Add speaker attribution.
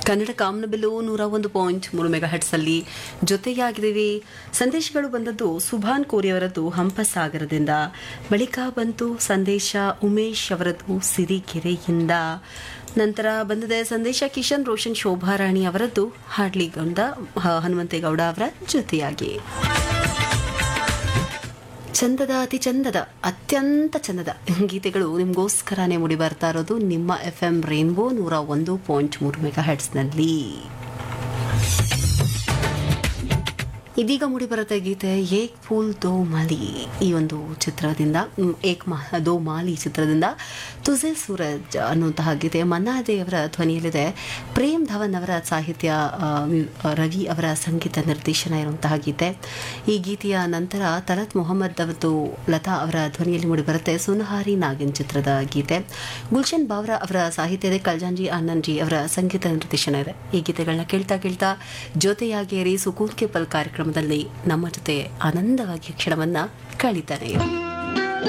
Speaker 1: ಕನ್ನಡ ಕಾಮನಬಿಲ್ಲು ನೂರ ಒಂದು ಪಾಯಿಂಟ್ ಮೂರು ಮೆಗಾ ಹಟ್ಸಲ್ಲಿ ಜೊತೆಯಾಗಿದ್ದೀವಿ ಸಂದೇಶಗಳು ಬಂದದ್ದು ಸುಭಾನ್ ಕೋರಿ ಅವರದ್ದು ಹಂಪಸಾಗರದಿಂದ ಬಳಿಕ ಬಂತು ಸಂದೇಶ ಉಮೇಶ್ ಅವರದ್ದು ಸಿರಿಕೆರೆಯಿಂದ ನಂತರ ಬಂದಿದೆ ಸಂದೇಶ ಕಿಶನ್ ರೋಷನ್ ಶೋಭಾರಾಣಿ ಅವರದ್ದು ಹಾಡ್ಲಿಗೌಡ ಹ- ಹನುಮಂತೇಗೌಡ ಅವರ ಜೊತೆಯಾಗಿ ಚಂದದ ಅತಿ ಚಂದದ ಅತ್ಯಂತ ಚಂದದ ಗೀತೆಗಳು ನಿಮಗೋಸ್ಕರನೇ ಮೂಡಿ ಬರ್ತಾ ಇರೋದು ನಿಮ್ಮ ಎಫ್ ಎಂ ರೇನ್ಬೋ ನೂರ ಒಂದು ಪಾಯಿಂಟ್ ಮೂರು ಮೆಗಾ ಹೆಡ್ಸ್ನಲ್ಲಿ ಇದೀಗ ಮೂಡಿ ಬರುತ್ತೆ ಗೀತೆ ಏಕ್ ಫೂಲ್ ದೋ ಮಾಲಿ ಈ ಒಂದು ಚಿತ್ರದಿಂದ ಮ್, ಏಕ್ ಮಾ ದೋ ಮಾಲಿ ಚಿತ್ರದಿಂದ ತುಜೆ ಸೂರಜ್ ಅನ್ನುವಂತಹ ಗೀತೆ ಮನ್ನಾದೆ ಅವರ ಧ್ವನಿಯಲ್ಲಿದೆ ಪ್ರೇಮ್ ಧವನ್ ಅವರ ಸಾಹಿತ್ಯ ಆ, ಮ್ಯು- ರವಿ ಅವರ ಸಂಗೀತ ನಿರ್ದೇಶನ ಇರುವಂತಹ ಗೀತೆ ಈ ಗೀತೆಯ ನಂತರ ತಲತ್ ಮೊಹಮ್ಮದ್ ಅವತ್ತು ಲತಾ ಅವರ ಧ್ವನಿಯಲ್ಲಿ ಮೂಡಿಬರುತ್ತೆ ಸುನಹಾರಿ ನಾಗಿನ್ ಚಿತ್ರದ ಗೀತೆ ಗುಲ್ಶನ್ ಬಾವ್ರಾ ಅವರ ಸಾಹಿತ್ಯ ಇದೆ ಕಲ್ಜಾಂಜಿ ಆನಂದ್ಜಿ ಅವರ ಸಂಗೀತ ನಿರ್ದೇಶನ ಇದೆ ಈ ಗೀತೆಗಳನ್ನ ಕೇಳ್ತಾ ಕೇಳ್ತಾ ಜೊತೆಯಾಗೇರಿ ಸುಕೂನ್ ಕೆ ಪಲ್ ಕಾರ್ಯಕ್ರಮದಲ್ಲಿ ನಮ್ಮ ಜೊತೆ ಆನಂದವಾಗಿ ಕ್ಷಣವನ್ನ ಕಳೀತಾನೆ